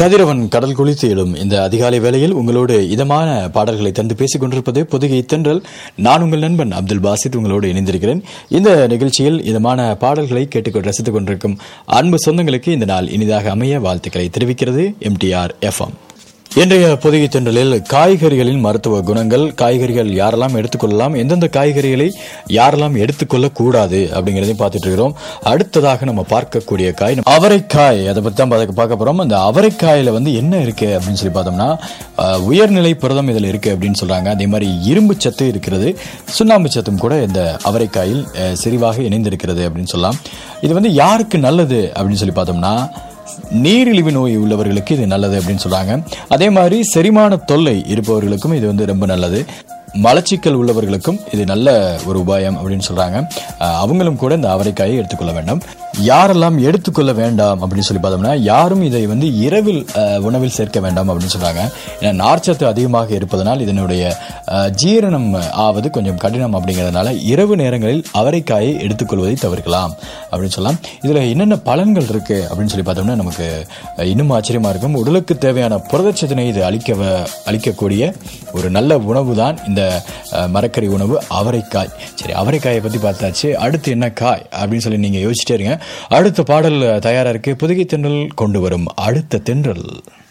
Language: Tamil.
கதிரவன் கடல் குளித்து எழும் இந்த அதிகாலை வேளையில் உங்களோடு இதமான பாடல்களை தந்து பேசிக் கொண்டிருப்பது பொதுகை தென்றல் நான் உங்கள் நண்பன் அப்துல் பாசித் உங்களோடு இணைந்திருக்கிறேன் இந்த நிகழ்ச்சியில் இதமான பாடல்களை கேட்டுக்கொண்டு ரசித்துக் கொண்டிருக்கும் அன்பு சொந்தங்களுக்கு இந்த நாள் இனிதாக அமைய வாழ்த்துக்களை தெரிவிக்கிறது எம்டிஆர் எஃப்எம் இன்றைய பொதிகை தென்றலில் காய்கறிகளின் மருத்துவ குணங்கள் காய்கறிகள் யாரெல்லாம் எடுத்துக்கொள்ளலாம் எந்தெந்த காய்கறிகளை யாரெல்லாம் எடுத்துக்கொள்ள கூடாது அப்படிங்கறதையும் பார்த்துட்டு இருக்கிறோம் அடுத்ததாக நம்ம பார்க்கக்கூடிய காய் நம்ம அவரைக்காய் அதை பத்தி தான் பார்க்க பார்க்க போறோம் அந்த அவரைக்காயில வந்து என்ன இருக்கு அப்படின்னு சொல்லி பார்த்தோம்னா அஹ், உயர்நிலை புரதம் இதுல இருக்கு அப்படின்னு சொல்றாங்க அதே மாதிரி இரும்பு சத்து இருக்கிறது சுண்ணாம்பு சத்தும் கூட இந்த அவரைக்காயில் அஹ், செறிவாக இணைந்திருக்கிறது அப்படின்னு சொல்லலாம் இது வந்து யாருக்கு நல்லது அப்படின்னு சொல்லி பார்த்தோம்னா நீரிழிவு நோய் உள்ளவர்களுக்கு இது நல்லது அப்படின்னு சொல்றாங்க அதே மாதிரி செரிமான தொல்லை இருப்பவர்களுக்கும் இது வந்து ரொம்ப நல்லது மலச்சிக்கல் உள்ளவர்களுக்கும் இது நல்ல ஒரு உபாயம் அப்படின்னு சொல்றாங்க அஹ் அவங்களும் கூட இந்த அவரைக்காயை எடுத்துக்கொள்ள வேண்டும் யாரெல்லாம் எடுத்துக்கொள்ள வேண்டாம் அப்படின்னு சொல்லி பார்த்தோம்னா யாரும் இதை வந்து இரவில் அஹ், உணவில் சேர்க்க வேண்டாம் அப்படின்னு சொல்றாங்க ஏன்னா நார்ச்சத்து அதிகமாக இருப்பதனால் இதனுடைய அஹ், ஜீரணம் ஆவது கொஞ்சம் கடினம் அப்படிங்கிறதுனால இரவு நேரங்களில் அவரைக்காயை எடுத்துக்கொள்வதை தவிர்க்கலாம் அப்படின்னு சொல்லலாம் இதுல என்னென்ன பலன்கள் இருக்கு அப்படின்னு சொல்லி பார்த்தோம்னா நமக்கு அஹ், இன்னும் ஆச்சரியமா இருக்கும் உடலுக்கு தேவையான புரதச்சத்தினை இது அளிக்க வ- அளிக்கக்கூடிய ஒரு நல்ல உணவு தான் இந்த அஹ், மரக்கறி உணவு அவரைக்காய் சரி அவரைக்காயை பத்தி பார்த்தாச்சு அடுத்து என்ன காய் அப்படின்னு சொல்லி நீங்க யோசிச்சிட்டே இருங்க அடுத்த பாடல் தயாரா இருக்கு புதுகை தென்றல் கொண்டு வரும் அடுத்த தென்றல்